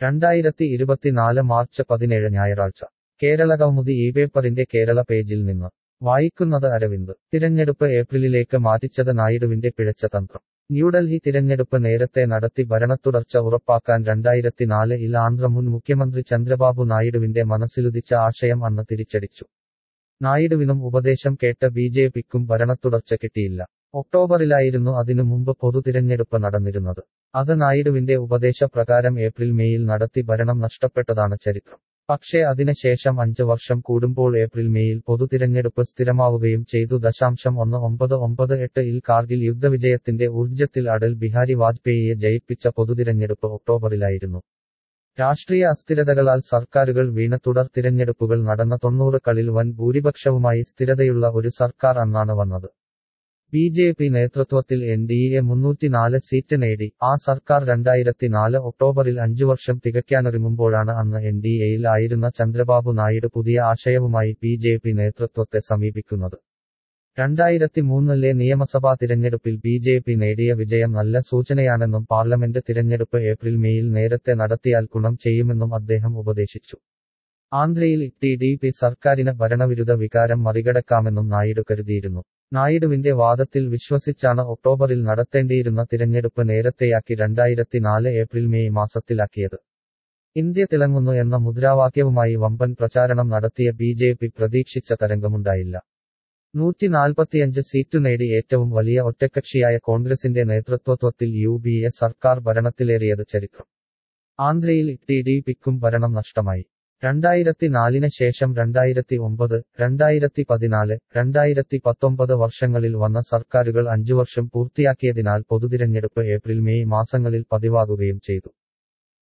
രണ്ടായിരത്തി ഇരുപത്തിനാല് മാർച്ച് പതിനേഴ് ഞായറാഴ്ച കേരളകൗമുദി ഈ പേപ്പറിന്റെ കേരള പേജിൽ നിന്ന് വായിക്കുന്നത് അരവിന്ദ് തിരഞ്ഞെടുപ്പ് ഏപ്രിലിലേക്ക് മാറ്റിച്ചത് നായിഡുവിന്റെ പിഴച്ച തന്ത്രം ന്യൂഡൽഹി തിരഞ്ഞെടുപ്പ് നേരത്തെ നടത്തി ഭരണത്തുടർച്ച ഉറപ്പാക്കാൻ രണ്ടായിരത്തിനാല് ഇൽ ആന്ധ്ര മുൻ മുഖ്യമന്ത്രി ചന്ദ്രബാബു നായിഡുവിന്റെ മനസ്സിലുദിച്ച ആശയം അന്ന് തിരിച്ചടിച്ചു നായിഡുവിനും ഉപദേശം കേട്ട ബി ജെ പിക്കും ഭരണത്തുടർച്ച കിട്ടിയില്ല ഒക്ടോബറിലായിരുന്നു അതിനു മുമ്പ് പൊതുതിരഞ്ഞെടുപ്പ് നടന്നിരുന്നത് അത് നായിഡുവിന്റെ ഉപദേശപ്രകാരം ഏപ്രിൽ മെയിൽ നടത്തി ഭരണം നഷ്ടപ്പെട്ടതാണ് ചരിത്രം പക്ഷേ അതിനുശേഷം അഞ്ച് വർഷം കൂടുമ്പോൾ ഏപ്രിൽ മെയിൽ പൊതുതിരഞ്ഞെടുപ്പ് സ്ഥിരമാവുകയും ചെയ്തു ദശാംശം ഒന്ന് ഒമ്പത് ഒമ്പത് എട്ട് ഇൽ കാർഗിൽ യുദ്ധവിജയത്തിന്റെ ഊർജ്ജത്തിൽ അടൽ ബിഹാരി വാജ്പേയിയെ ജയിപ്പിച്ച പൊതുതിരഞ്ഞെടുപ്പ് ഒക്ടോബറിലായിരുന്നു രാഷ്ട്രീയ അസ്ഥിരതകളാൽ സർക്കാരുകൾ വീണ തുടർ തിരഞ്ഞെടുപ്പുകൾ നടന്ന തൊണ്ണൂറുകളിൽ വൻ ഭൂരിപക്ഷവുമായി സ്ഥിരതയുള്ള ഒരു സർക്കാർ അന്നാണ് വന്നത് ബി ജെ പി നേതൃത്വത്തിൽ എൻ ഡി എ മുന്നൂറ്റിനാല് സീറ്റ് നേടി ആ സർക്കാർ രണ്ടായിരത്തിനാല് ഒക്ടോബറിൽ അഞ്ചു വർഷം തികയ്ക്കാനൊരുങ്ങുമ്പോഴാണ് അന്ന് എൻ ഡി എയിൽ ആയിരുന്ന ചന്ദ്രബാബു നായിഡു പുതിയ ആശയവുമായി ബി ജെ പി നേതൃത്വത്തെ സമീപിക്കുന്നത് രണ്ടായിരത്തി മൂന്നിലെ നിയമസഭാ തിരഞ്ഞെടുപ്പിൽ ബി ജെ പി നേടിയ വിജയം നല്ല സൂചനയാണെന്നും പാർലമെന്റ് തിരഞ്ഞെടുപ്പ് ഏപ്രിൽ മെയിൽ നേരത്തെ നടത്തിയാൽ ഗുണം ചെയ്യുമെന്നും അദ്ദേഹം ഉപദേശിച്ചു ആന്ധ്രയിൽ ടി ഡി പി സർക്കാരിന് ഭരണവിരുദ്ധ വികാരം മറികടക്കാമെന്നും നായിഡു കരുതിയിരുന്നു നായിഡുവിന്റെ വാദത്തിൽ വിശ്വസിച്ചാണ് ഒക്ടോബറിൽ നടത്തേണ്ടിയിരുന്ന തിരഞ്ഞെടുപ്പ് നേരത്തെയാക്കി രണ്ടായിരത്തിനാല് ഏപ്രിൽ മെയ് മാസത്തിലാക്കിയത് ഇന്ത്യ തിളങ്ങുന്നു എന്ന മുദ്രാവാക്യവുമായി വമ്പൻ പ്രചാരണം നടത്തിയ ബി ജെ പി പ്രതീക്ഷിച്ച തരംഗമുണ്ടായില്ല നൂറ്റി നാൽപ്പത്തിയഞ്ച് സീറ്റു നേടി ഏറ്റവും വലിയ ഒറ്റക്കക്ഷിയായ കോൺഗ്രസിന്റെ നേതൃത്വത്വത്തിൽ യു ബി എ സർക്കാർ ഭരണത്തിലേറിയത് ചരിത്രം ആന്ധ്രയിൽ ടി ഡി പിക്കും ഭരണം നഷ്ടമായി രണ്ടായിരത്തി നാലിന് ശേഷം രണ്ടായിരത്തി ഒമ്പത് രണ്ടായിരത്തി പതിനാല് രണ്ടായിരത്തി പത്തൊമ്പത് വർഷങ്ങളിൽ വന്ന സർക്കാരുകൾ അഞ്ചു വർഷം പൂർത്തിയാക്കിയതിനാൽ പൊതുതിരഞ്ഞെടുപ്പ് ഏപ്രിൽ മെയ് മാസങ്ങളിൽ പതിവാകുകയും ചെയ്തു